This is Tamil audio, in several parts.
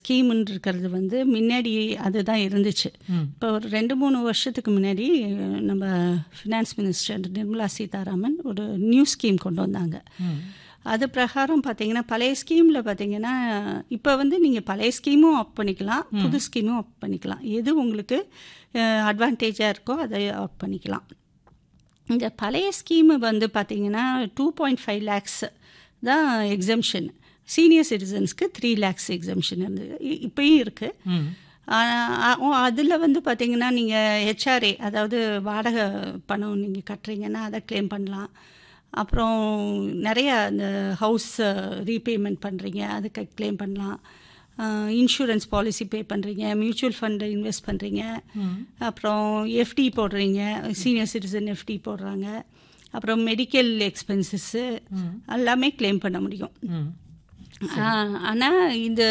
ஸ்கீம்னு இருக்கிறது வந்து முன்னாடி அதுதான் இருந்துச்சு ம். இப்போ ஒரு ரெண்டு மூணு வருஷத்துக்கு முன்னாடி நம்ம ஃபினான்ஸ் மினிஸ்டர் நிர்மலா சீதாராமன் ஒரு நியூ ஸ்கீம் கொண்டு வந்தாங்க ம். அது பிரகாரம் பார்த்தீங்கன்னா பழைய ஸ்கீமில் பார்த்தீங்கன்னா இப்போ வந்து நீங்கள் பழைய ஸ்கீமும் ஆஃப் பண்ணிக்கலாம் புது ஸ்கீமும் ஆஃப் பண்ணிக்கலாம் எது உங்களுக்கு அட்வான்டேஜாக இருக்கோ அதை ஆஃப் பண்ணிக்கலாம் இந்த பழைய ஸ்கீமு வந்து பார்த்தீங்கன்னா டூ பாயிண்ட் ஃபைவ் லேக்ஸ் தான் எக்ஸம்ஷன் சீனியர் சிட்டிசன்ஸ்க்கு த்ரீ லேக்ஸ் எக்ஸம்ஷன் இருந்தது இ- இப்பயும் இருக்குது ம். அதில் வந்து பார்த்தீங்கன்னா நீங்கள் ஹெச்ஆர்ஏ அதாவது வாடகை பணம் நீங்கள் கட்டுறீங்கன்னா அதை க்ளைம் பண்ணலாம் அப்புறம் நிறையா இந்த ஹவுஸ் ரீபேமெண்ட் பண்ணுறீங்க அதுக்கு க்ளைம் பண்ணலாம் இன்சூரன்ஸ் பாலிசி பே பண்ணுறீங்க மியூச்சுவல் ஃபண்டு இன்வெஸ்ட் பண்ணுறீங்க அப்புறம் எஃப்டி போடுறீங்க சீனியர் சிட்டிசன் எஃப்டி போடுறாங்க அப்புறம் மெடிக்கல் எக்ஸ்பென்சஸ்ஸு எல்லாமே க்ளைம் பண்ண முடியும் ம். ஆனால் இந்த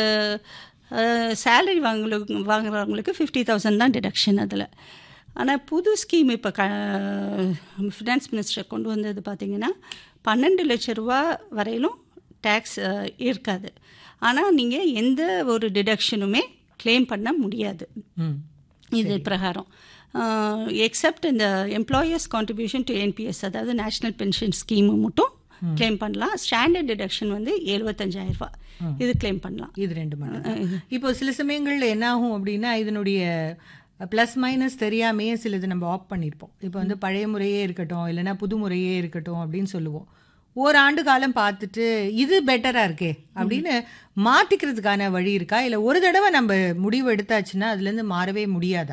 சேலரி வாங்கலுக்கு வாங்குறவங்களுக்கு ஃபிஃப்டி தௌசண்ட் தான் டிடக்ஷன் அதில் ஆனால் புது ஸ்கீம் இப்போ க ஃபினான்ஸ் மினிஸ்டர் கொண்டு வந்தது பார்த்தீங்கன்னா பன்னெண்டு லட்ச ரூபா வரையிலும் டேக்ஸ் இருக்காது ஆனால் நீங்கள் எந்த ஒரு டிடக்ஷனுமே க்ளைம் பண்ண முடியாது ம். இது பிரகாரம் எக்ஸப்ட் இந்த எம்ப்ளாயர்ஸ் கான்ட்ரிபியூஷன் டு என்பிஎஸ் அதாவது நேஷனல் பென்ஷன் ஸ்கீமு மட்டும் க்ளைம் பண்ணலாம் ஸ்டாண்டர்ட் டிடக்ஷன் வந்து 75000 ரூபாய் இது க்ளைம் பண்ணலாம் இது ரெண்டு மட்டும் இப்போ சில சமயங்கள்ல என்ன ஆகும் அப்படின்னா இதனுடைய ப்ளஸ் மைனஸ் தெரியாமையே சிலது நம்ம ஆஃப் பண்ணியிருப்போம் இப்போ வந்து பழைய முறையே இருக்கட்டும் இல்லைன்னா புது முறையே இருக்கட்டும் அப்படின்னு சொல்லுவோம் ஓராண்டு காலம் பார்த்துட்டு இது பெட்டரா இருக்கே அப்படின்னு மாத்திக்கிறதுக்கான வழி இருக்கா இல்லை ஒரு தடவை நம்ம முடிவு எடுத்தாச்சுன்னா அதுலேருந்து மாறவே முடியாதா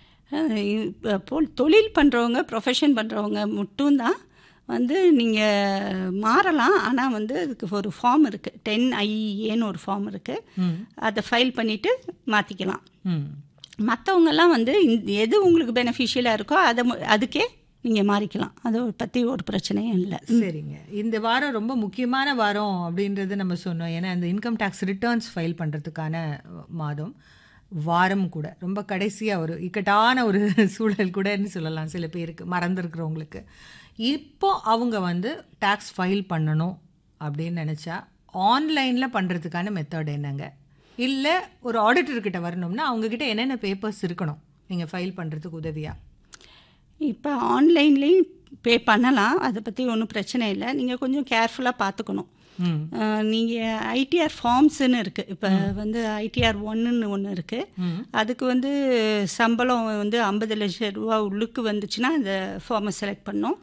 அஹ் இப்ப போல் தொழில் பண்ணுறவங்க ப்ரொஃபஷன் பண்ணுறவங்க மட்டும்தான் வந்து நீங்கள் மாறலாம் ஆனால் வந்து அதுக்கு ஒரு ஃபார்ம் இருக்குது டென் ஐஏன்னு ஒரு ஃபார்ம் இருக்குது அதை ஃபைல் பண்ணிவிட்டு மாற்றிக்கலாம் ம் மற்றவங்கெல்லாம் வந்து இந்த- எது உங்களுக்கு பெனிஃபிஷியலாக இருக்கோ அதை மு- அதுக்கே நீங்கள் மாறிக்கலாம் அதை பற்றி ஒரு பிரச்சனையும் இல்லை சரிங்க இந்த வாரம் ரொம்ப முக்கியமான வாரம் அப்படின்றது நம்ம சொன்னோம் ஏன்னா இந்த இன்கம் டேக்ஸ் ரிட்டர்ன்ஸ் ஃபைல் பண்ணுறதுக்கான மாதம் வாரம் கூட ரொம்ப கடைசியாக ஒரு இக்கட்டான ஒரு சூழல் கூடன்னு சொல்லலாம் சில பேருக்கு மறந்துருக்கிறவங்களுக்கு இப்போ அவங்க வந்து டேக்ஸ் ஃபைல் பண்ணணும் அப்படின்னு நினச்சா ஆன்லைனில் பண்ணுறதுக்கான மெத்தட் என்னங்க இல்லை ஒரு ஆடிட்டர்கிட்ட வரணும்னா அவங்கக்கிட்ட என்னென்ன பேப்பர்ஸ் இருக்கணும் நீங்கள் ஃபைல் பண்ணுறதுக்கு உதவியாக இப்போ ஆன்லைன்லேயும் பே பண்ணலாம் அதை பற்றி ஒன்றும் பிரச்சனை இல்லை நீங்கள் கொஞ்சம் கேர்ஃபுல்லாக பார்த்துக்கணும் ம் நீங்கள் ஐடிஆர் ஃபார்ம்ஸ்ன்னு இருக்குது இப்போ வந்து ஐடிஆர் ஒன்றுன்னு ஒன்று இருக்குது அதுக்கு வந்து சம்பளம் வந்து ஐம்பது லட்சம் ரூபா உள்ளுக்கு வந்துச்சுன்னா அந்த ஃபார்மை செலக்ட் பண்ணோம்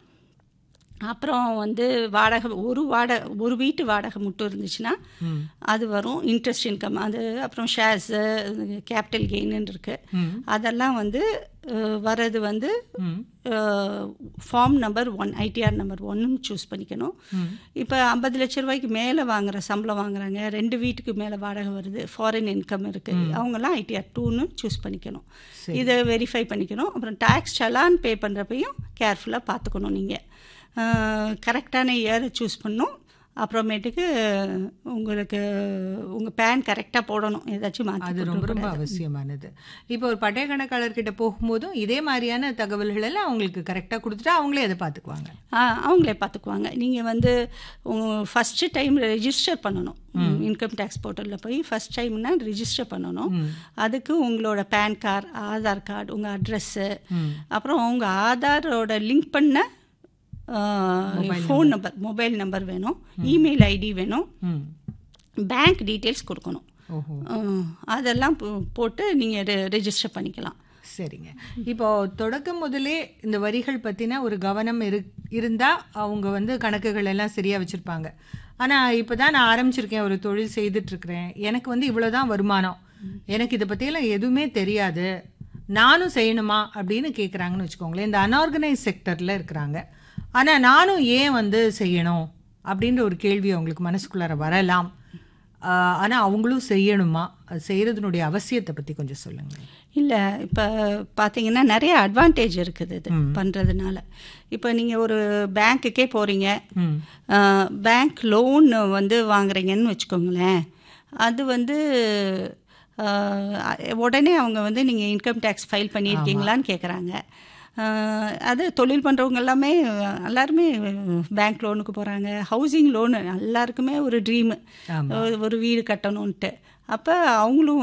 அப்புறம் வந்து வாடகை ஒரு வாடகை ஒரு வீட்டு வாடகை மட்டும் இருந்துச்சுன்னா அது வரும் இன்ட்ரெஸ்ட் இன்கம் அது அப்புறம் ஷேர்ஸு கேபிட்டல் கெயின்னு இருக்குது அதெல்லாம் வந்து அஹ், வர்றது வந்து form number one ITR number ஒன்னு சூஸ் பண்ணிக்கணும் இப்போ ஐம்பது லட்ச ரூபாய்க்கு மேலே வாங்குற சம்பளம் வாங்குறாங்க ரெண்டு வீட்டுக்கு மேலே வாடகை வருது ஃபாரின் இன்கம் இருக்குது அவங்கெல்லாம் ஐடிஆர் டூன்னு சூஸ் பண்ணிக்கணும் இதை வெரிஃபை பண்ணிக்கணும் அப்புறம் டேக்ஸ் சலான் பே பண்ணுறப்பையும் கேர்ஃபுல்லாக பார்த்துக்கணும் நீங்கள் கரெக்டான இயரை சூஸ் பண்ணணும் அப்புறமேட்டுக்கு உங்களுக்கு உங்கள் பேன் கரெக்டாக போடணும் ஏதாச்சும் மாற்றி அது ரொம்ப ரொம்ப அவசியமானது இப்போ ஒரு பட்டய கணக்காளர்கிட்ட போகும்போதும் இதே மாதிரியான தகவல்கள் எல்லாம் அவங்களுக்கு கரெக்டாக கொடுத்துட்டா அவங்களே அதை பார்த்துக்குவாங்க ஆ அவங்களே பார்த்துக்குவாங்க நீங்கள் வந்து ஃபஸ்ட்டு டைம் ரெஜிஸ்டர் பண்ணணும் இன்கம் டேக்ஸ் போர்ட்டலில் போய் ஃபஸ்ட் டைம்னா ரெஜிஸ்டர் பண்ணணும் அதுக்கு உங்களோட பேன் கார்டு ஆதார் கார்டு உங்கள் அட்ரஸ்ஸு அப்புறம் உங்கள் ஆதாரோட லிங்க் பண்ண ஃபோன் நம்பர் மொபைல் நம்பர் வேணும் இமெயில் ஐடி வேணும் ம் பேங்க் டீட்டெயில்ஸ் கொடுக்கணும் ஓஹோ அஹ், அதெல்லாம் போ- போட்டு நீங்கள் ரெஜிஸ்டர் பண்ணிக்கலாம் சரிங்க இப்போ தொடக்கம் முதலே இந்த வரிகள் பற்றின ஒரு கவனம் இரு இருந்தால் அவங்க வந்து கணக்குகள் எல்லாம் சரியாக வச்சுருப்பாங்க ஆனால் இப்போ தான் நான் ஆரம்பிச்சிருக்கேன் ஒரு தொழில் செய்துட்ருக்கிறேன் எனக்கு வந்து இவ்வளோதான் வருமானம் எனக்கு இதை பற்றியெல்லாம் எதுவுமே தெரியாது நானும் செய்யணுமா அப்படின்னு கேட்குறாங்கன்னு வச்சுக்கோங்களேன் இந்த அன்ஆர்கனைஸ் செக்டரில் இருக்கிறாங்க ஆனால் நானும் ஏன் வந்து செய்யணும் அப்படின்ற ஒரு கேள்வி அவங்களுக்கு மனசுக்குள்ளார வரலாம் ஆனால் அவங்களும் செய்யணுமா அது செய்கிறதுனுடைய அவசியத்தை பற்றி கொஞ்சம் சொல்லுங்கள் இல்லை இப்போ பார்த்தீங்கன்னா நிறைய அட்வான்டேஜ் இருக்குது இது பண்ணுறதுனால இப்போ நீங்கள் ஒரு பேங்க்குக்கே போகிறீங்க ம் பேங்க் லோன் வந்து வாங்குறீங்கன்னு வச்சுக்கோங்களேன் அது வந்து அஹ், உடனே அவங்க வந்து நீங்கள் இன்கம் டேக்ஸ் ஃபைல் பண்ணியிருக்கீங்களான்னு கேட்குறாங்க அது தொழில் பண்ணுறவங்க எல்லாமே எல்லாருமே பேங்க் லோனுக்கு போகிறாங்க ஹவுசிங் லோனு எல்லாருக்குமே ஒரு ட்ரீமு ஒரு வீடு கட்டணுன்ட்டு அப்போ அவங்களும்